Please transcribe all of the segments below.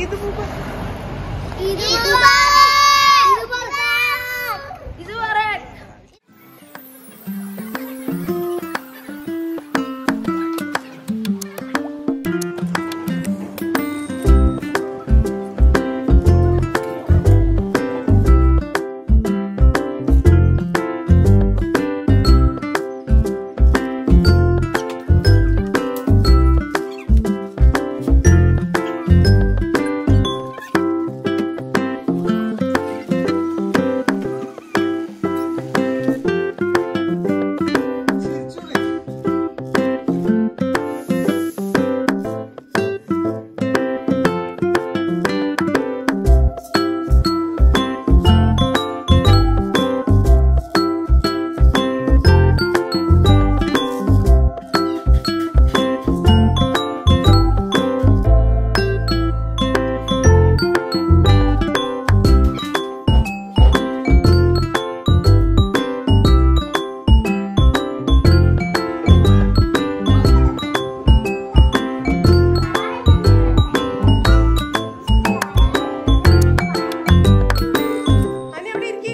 ഇത് മുബാറക്. ഇത് മുബാറക്. ഇത് മുബാറക്. ചിരിച്ചോളി. അനി അവിടെ ഇരിക്ക്.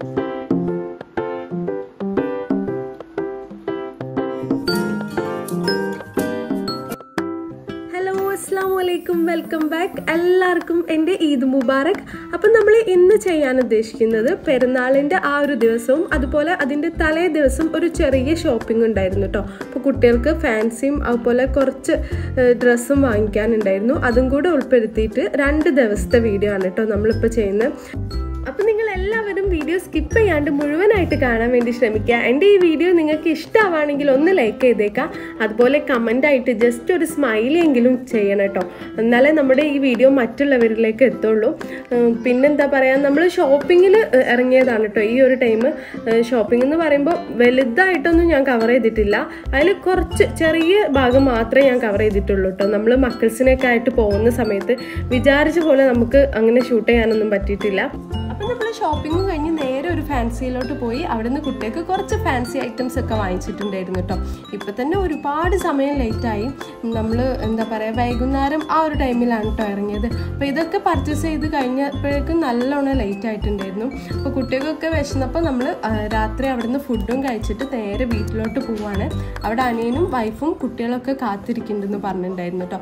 ഹലോ അസ്സാം വലൈക്കും വെൽക്കം ബാക്ക് എല്ലാവർക്കും എൻ്റെ ഈദ് മുബാറക് അപ്പം നമ്മൾ ഇന്ന് ചെയ്യാൻ ഉദ്ദേശിക്കുന്നത് പെരുന്നാളിൻ്റെ ആ ഒരു ദിവസവും അതുപോലെ അതിൻ്റെ തലേ ദിവസം ഒരു ചെറിയ ഷോപ്പിംഗ് ഉണ്ടായിരുന്നു കേട്ടോ അപ്പോൾ കുട്ടികൾക്ക് ഫാൻസിയും അതുപോലെ കുറച്ച് ഡ്രസ്സും വാങ്ങിക്കാനുണ്ടായിരുന്നു അതും കൂടെ ഉൾപ്പെടുത്തിയിട്ട് രണ്ട് ദിവസത്തെ വീഡിയോ ആണ് കേട്ടോ നമ്മളിപ്പോൾ ചെയ്യുന്നത് അപ്പം നിങ്ങൾ എല്ലാവരും വീഡിയോ സ്കിപ്പ് ചെയ്യാണ്ട് മുഴുവനായിട്ട് കാണാൻ വേണ്ടി ശ്രമിക്കുക എൻ്റെ ഈ വീഡിയോ നിങ്ങൾക്ക് ഇഷ്ടമാണെങ്കിൽ ഒന്ന് ലൈക്ക് ചെയ്തേക്കാം അതുപോലെ കമൻ്റ് ആയിട്ട് ജസ്റ്റ് ഒരു സ്മൈലെങ്കിലും ചെയ്യണം കേട്ടോ എന്നാലേ നമ്മുടെ ഈ വീഡിയോ മറ്റുള്ളവരിലേക്ക് എത്തുള്ളൂ ഉം, പിന്നെന്താ പറയുക നമ്മൾ ഷോപ്പിങ്ങിൽ ഇറങ്ങിയതാണ് കേട്ടോ ഈ ഒരു ടൈം ഷോപ്പിംഗ് എന്ന് പറയുമ്പോൾ വലുതായിട്ടൊന്നും ഞാൻ കവർ ചെയ്തിട്ടില്ല അതിൽ കുറച്ച് ചെറിയ ഭാഗം മാത്രമേ ഞാൻ കവർ ചെയ്തിട്ടുള്ളൂ കേട്ടോ നമ്മൾ മക്കൾസിനൊക്കെ ആയിട്ട് പോകുന്ന സമയത്ത് വിചാരിച്ച പോലെ നമുക്ക് അങ്ങനെ ഷൂട്ട് ചെയ്യാനൊന്നും പറ്റിയിട്ടില്ല അപ്പം നമ്മൾ ഷോപ്പിംഗ് കഴിഞ്ഞ് നേരെ ഒരു ഫാൻസിയിലോട്ട് പോയി അവിടെ നിന്ന് കുട്ടികൾക്ക് കുറച്ച് ഫാൻസി ഐറ്റംസ് ഒക്കെ വാങ്ങിച്ചിട്ടുണ്ടായിരുന്നു കേട്ടോ ഇപ്പം തന്നെ ഒരുപാട് സമയം ലേറ്റായി നമ്മൾ എന്താ പറയുക വൈകുന്നേരം ആ ഒരു ടൈമിലാണ് കേട്ടോ ഇറങ്ങിയത് അപ്പോൾ ഇതൊക്കെ പർച്ചേസ് ചെയ്ത് കഴിഞ്ഞപ്പോഴേക്കും നല്ലോണം ലേറ്റ് ആയിട്ടുണ്ടായിരുന്നു അപ്പോൾ കുട്ടികൾക്കൊക്കെ വിശന്നപ്പോൾ നമ്മൾ രാത്രി അവിടുന്ന് ഫുഡും കഴിച്ചിട്ട് നേരെ വീട്ടിലോട്ട് പോവാണ് അവിടെ അനിയനും വൈഫും കുട്ടികളൊക്കെ കാത്തിരിക്കുന്നുണ്ടെന്ന് പറഞ്ഞിട്ടുണ്ടായിരുന്നു കേട്ടോ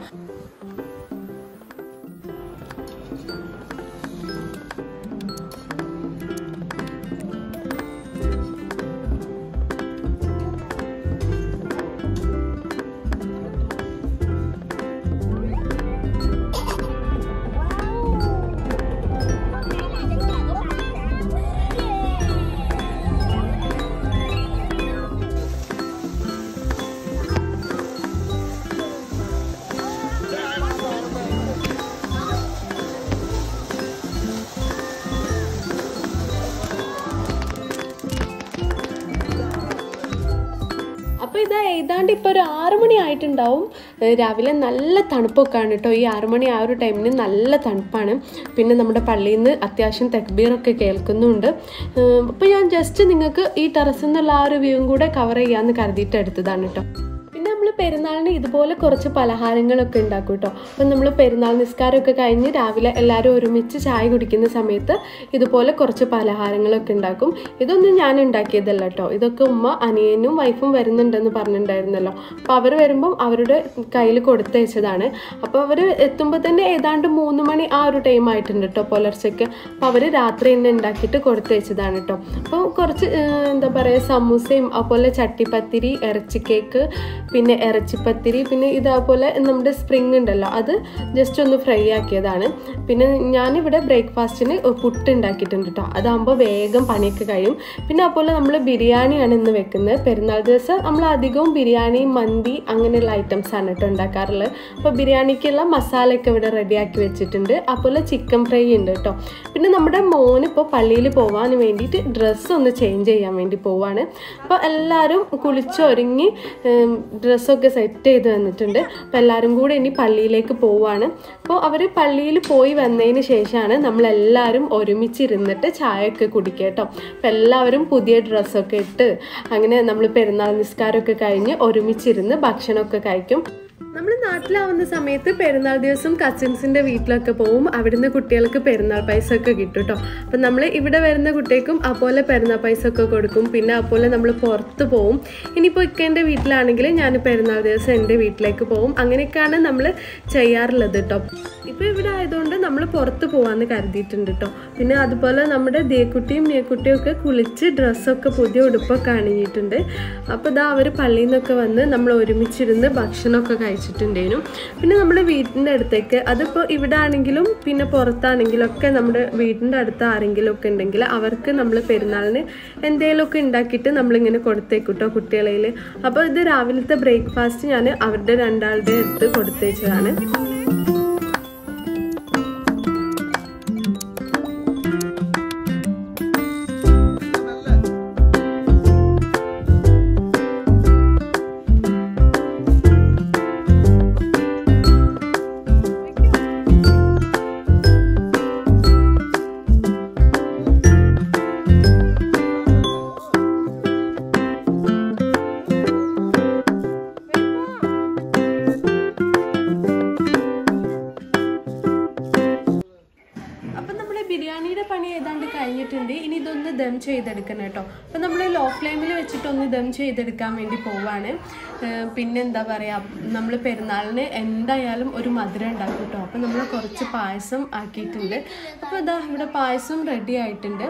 അപ്പോൾ ഇത് ഏതാണ്ട് ഇപ്പോൾ ഒരു ആറ് മണി ആയിട്ടുണ്ടാവും ഏഹ് രാവിലെ നല്ല തണുപ്പൊക്കെയാണ് കേട്ടോ ഈ ആറ് മണി ആ ഒരു ടൈമിന് നല്ല തണുപ്പാണ് പിന്നെ നമ്മുടെ പള്ളിയിൽ നിന്ന് അത്യാവശ്യം തെക്ബീറൊക്കെ കേൾക്കുന്നുണ്ട് അപ്പോൾ ഞാൻ ജസ്റ്റ് നിങ്ങൾക്ക് ഈ ടെറസിൽ നിന്നുള്ള ആ ഒരു വ്യൂവും കൂടെ കവർ ചെയ്യാമെന്ന് കരുതിയിട്ട് എടുത്തതാണ് കേട്ടോ പിന്നെ നമ്മൾ പെരുന്നാളിന് ഇതുപോലെ കുറച്ച് പലഹാരങ്ങളൊക്കെ ഉണ്ടാക്കും കേട്ടോ അപ്പം നമ്മൾ പെരുന്നാൾ നിസ്കാരമൊക്കെ കഴിഞ്ഞ് രാവിലെ എല്ലാവരും ഒരുമിച്ച് ചായ കുടിക്കുന്ന സമയത്ത് ഇതുപോലെ കുറച്ച് പലഹാരങ്ങളൊക്കെ ഉണ്ടാക്കും ഇതൊന്നും ഞാൻ ഉണ്ടാക്കിയതല്ല കേട്ടോ ഇതൊക്കെ ഉമ്മ അനിയനും വൈഫും വരുന്നുണ്ടെന്ന് പറഞ്ഞിട്ടുണ്ടായിരുന്നല്ലോ അപ്പോൾ അവർ വരുമ്പം അവരുടെ കയ്യിൽ കൊടുത്തയച്ചതാണ് അപ്പോൾ അവർ എത്തുമ്പോൾ തന്നെ ഏതാണ്ട് മൂന്ന് മണി ആ ഒരു ടൈം ആയിട്ടുണ്ട് കേട്ടോ പുലർച്ചയ്ക്ക് അപ്പോൾ അവർ രാത്രി തന്നെ ഉണ്ടാക്കിയിട്ട് കൊടുത്തയച്ചതാണ് കേട്ടോ അപ്പോൾ കുറച്ച് ഏഹ്, എന്താ പറയുക സമൂസയും അതുപോലെ ചട്ടിപ്പത്തിരി ഇറച്ചി കേക്ക് പിന്നെ ഇറച്ചിപ്പത്തിരി പിന്നെ ഇതേപോലെ നമ്മുടെ സ്പ്രിങ് ഉണ്ടല്ലോ അത് ജസ്റ്റ് ഒന്ന് ഫ്രൈ ആക്കിയതാണ് പിന്നെ ഞാനിവിടെ ബ്രേക്ക്ഫാസ്റ്റിന് പുട്ട് ഉണ്ടാക്കിയിട്ടുണ്ട് കേട്ടോ അതാകുമ്പോൾ വേഗം പണിയൊക്കെ കഴിയും പിന്നെ അതുപോലെ നമ്മൾ ബിരിയാണിയാണ് ഇന്ന് വെക്കുന്നത് പെരുന്നാൾ ദിവസം നമ്മൾ അധികവും ബിരിയാണി മന്തി അങ്ങനെയുള്ള ഐറ്റംസ് ആണ് കേട്ടോ ഉണ്ടാക്കാറുള്ളത് അപ്പോൾ ബിരിയാണിക്കുള്ള മസാലയൊക്കെ ഇവിടെ റെഡിയാക്കി വെച്ചിട്ടുണ്ട് അതുപോലെ ചിക്കൻ ഫ്രൈ ഉണ്ട് കേട്ടോ പിന്നെ നമ്മുടെ മോന് ഇപ്പോൾ പള്ളിയിൽ പോകാൻ വേണ്ടിയിട്ട് ഡ്രസ്സ് ഒന്ന് ചേഞ്ച് ചെയ്യാൻ വേണ്ടി പോവാണ് അപ്പോൾ എല്ലാവരും കുളിച്ചൊരുങ്ങി ഡ്രസ്സൊക്കെ സെറ്റ് ചെയ്ത് വന്നിട്ടുണ്ട് അപ്പോൾ എല്ലാവരും കൂടെ ഇനി പള്ളിയിലേക്ക് പോവാണ് അപ്പോൾ അവർ പള്ളിയിൽ പോയി വന്നതിന് ശേഷമാണ് നമ്മളെല്ലാവരും ഒരുമിച്ചിരുന്നിട്ട് ചായയൊക്കെ കുടിക്കുക കേട്ടോ അപ്പോൾ എല്ലാവരും പുതിയ ഡ്രസ്സൊക്കെ ഇട്ട് അങ്ങനെ നമ്മൾ പെരുന്നാൾ നിസ്കാരമൊക്കെ കഴിഞ്ഞ് ഒരുമിച്ചിരുന്ന് ഭക്ഷണമൊക്കെ കഴിക്കും നമ്മൾ നാട്ടിലാവുന്ന സമയത്ത് പെരുന്നാൾ ദിവസം കസിൻസിൻ്റെ വീട്ടിലൊക്കെ പോവും അവിടുന്ന് കുട്ടികൾക്ക് പെരുന്നാൾ പൈസ ഒക്കെ കിട്ടും കേട്ടോ അപ്പം നമ്മൾ ഇവിടെ വരുന്ന കുട്ടികൾക്കും അതുപോലെ പെരുന്നാൾ പൈസ ഒക്കെ കൊടുക്കും പിന്നെ അതുപോലെ നമ്മൾ പുറത്ത് പോവും ഇനിയിപ്പോൾ ഇക്കേൻ്റെ വീട്ടിലാണെങ്കിൽ ഞാൻ പെരുന്നാൾ ദിവസം എൻ്റെ വീട്ടിലേക്ക് പോവും അങ്ങനെയൊക്കെയാണ് നമ്മൾ ചെയ്യാറുള്ളത് കേട്ടോ ഇപ്പോൾ ഇവിടെ ആയതുകൊണ്ട് നമ്മൾ പുറത്ത് പോകാമെന്ന് കരുതിയിട്ടുണ്ട് കേട്ടോ പിന്നെ അതുപോലെ നമ്മുടെ ദേക്കുട്ടിയും മേക്കുട്ടിയും ഒക്കെ കുളിച്ച് ഡ്രസ്സൊക്കെ പുതിയ ഉടുപ്പൊക്കെ അണിഞ്ഞിട്ടുണ്ട് അപ്പോൾ ഇതാ അവർ പള്ളിയിൽ നിന്നൊക്കെ വന്ന് നമ്മൾ ഒരുമിച്ചിരുന്ന് ഭക്ഷണമൊക്കെ കഴിച്ചിട്ടുണ്ടേനും പിന്നെ നമ്മുടെ വീടിൻ്റെ അടുത്തേക്ക് അതിപ്പോൾ ഇവിടെ ആണെങ്കിലും പിന്നെ പുറത്താണെങ്കിലും ഒക്കെ നമ്മുടെ വീടിൻ്റെ അടുത്ത് ആരെങ്കിലും ഒക്കെ ഉണ്ടെങ്കിൽ അവർക്ക് നമ്മൾ പെരുന്നാളിന് എന്തെങ്കിലുമൊക്കെ ഉണ്ടാക്കിയിട്ട് നമ്മളിങ്ങനെ കൊടുത്തേക്കും കേട്ടോ കുട്ടികളയിൽ അപ്പോൾ ഇത് രാവിലത്തെ ബ്രേക്ക്ഫാസ്റ്റ് ഞാൻ അവരുടെ രണ്ടാളുടെ അടുത്ത് കൊടുത്തേച്ചതാണ് അപ്പം നമ്മുടെ ബിരിയാണിയുടെ പണി ഏതാണ്ട് കഴിഞ്ഞിട്ടുണ്ട് ഇനി ഇതൊന്ന് ദം ചെയ്തെടുക്കണം കേട്ടോ അപ്പം നമ്മൾ ലോ ഫ്ലെയിമിൽ വെച്ചിട്ടൊന്ന് ദം ചെയ്തെടുക്കാൻ വേണ്ടി പോവാണ് ഏഹ് പിന്നെ എന്താ പറയുക നമ്മൾ പെരുന്നാളിന് എന്തായാലും ഒരു മധുരം ഉണ്ടാക്കും കേട്ടോ അപ്പം നമ്മൾ കുറച്ച് പായസം ആക്കിയിട്ടുണ്ട് അപ്പോൾ ഇതാ ഇവിടെ പായസം റെഡി ആയിട്ടുണ്ട്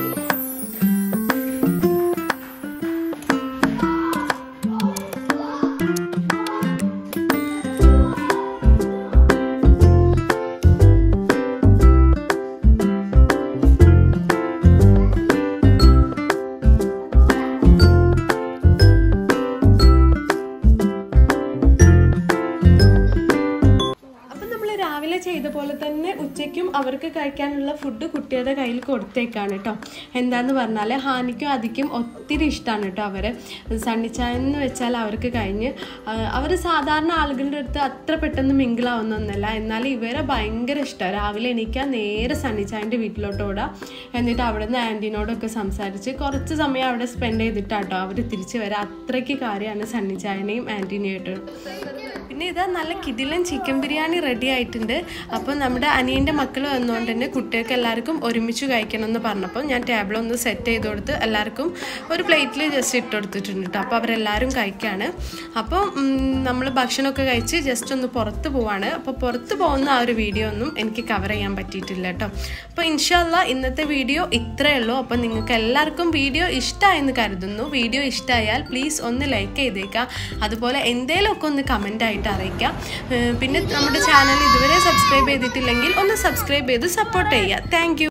അപ്പം നമ്മൾ രാവിലെ ചെയ്ത പോലെ തന്നെ ഉച്ചയ്ക്കും അവർക്ക് കഴിക്കാനുള്ള ഫുഡ് കുട്ടിയുടെ കയ്യിൽ കൊടുത്തേക്കാണ് കേട്ടോ എന്താന്ന് പറഞ്ഞാൽ ഹാനിക്കും അതിക്കും ഒത്തിരി ഇഷ്ടമാണ് കേട്ടോ അവർ സണ്ണിച്ചായ എന്ന് വെച്ചാൽ അവർക്ക് കഴിഞ്ഞ് അവർ സാധാരണ ആളുകളുടെ അടുത്ത് അത്ര പെട്ടെന്ന് മിങ്കിളാവുന്നൊന്നല്ല എന്നാൽ ഇവരെ ഭയങ്കര ഇഷ്ടമാണ് രാവിലെ എണീക്കാൻ നേരെ സണ്ണിച്ചായൻ്റെ വീട്ടിലോട്ട് ഓടാം എന്നിട്ട് അവിടെ നിന്ന് ആൻറ്റീനോടൊക്കെ സംസാരിച്ച് കുറച്ച് സമയം അവിടെ സ്പെൻഡ് ചെയ്തിട്ടാട്ടോ അവർ തിരിച്ച് വരാം അത്രയ്ക്ക് കാര്യമാണ് സണ്ണിച്ചായനെയും ആൻറ്റീനെയായിട്ടും പിന്നെ ഇതാ നല്ല കിടിലൻ ചിക്കൻ ബിരിയാണി റെഡി ആയിട്ടുണ്ട് അപ്പോൾ നമ്മുടെ അനിയൻ്റെ മക്കൾ വന്നുകൊണ്ട് തന്നെ കുട്ടികൾക്ക് എല്ലാവർക്കും ഒരുമിച്ച് കഴിക്കണം എന്ന് പറഞ്ഞപ്പോൾ ഞാൻ ടേബിൾ ഒന്ന് സെറ്റ് ചെയ്ത് കൊടുത്ത് എല്ലാവർക്കും ഒരു പ്ലേറ്റിൽ ജസ്റ്റ് ഇട്ട് കൊടുത്തിട്ടുണ്ട് കേട്ടോ അപ്പോൾ അവരെല്ലാവരും കഴിക്കുകയാണ് അപ്പോൾ നമ്മൾ ഭക്ഷണമൊക്കെ കഴിച്ച് ജസ്റ്റ് ഒന്ന് പുറത്ത് പോവാണ് അപ്പോൾ പുറത്ത് പോകുന്ന ആ ഒരു വീഡിയോ ഒന്നും എനിക്ക് കവർ ചെയ്യാൻ പറ്റിയിട്ടില്ല കേട്ടോ അപ്പോൾ ഇൻഷാല്ല ഇന്നത്തെ വീഡിയോ ഇത്രയേ ഉള്ളൂ അപ്പോൾ നിങ്ങൾക്ക് എല്ലാവർക്കും വീഡിയോ ഇഷ്ടമായെന്ന് കരുതുന്നു വീഡിയോ ഇഷ്ടമായാൽ പ്ലീസ് ഒന്ന് ലൈക്ക് ചെയ്തേക്കുക അതുപോലെ എന്തെങ്കിലുമൊക്കെ ഒന്ന് കമൻ്റ് ആയിട്ട് അറിയിക്കാം ഏഹ് പിന്നെ നമ്മുടെ ചാനൽ ഇതുവരെ സബ്സ്ക്രൈബ് ചെയ്തിട്ടില്ലെങ്കിൽ ഒന്ന് സബ്സ്ക്രൈബ് ചെയ്ത് സപ്പോർട്ട് ചെയ്യുക താങ്ക്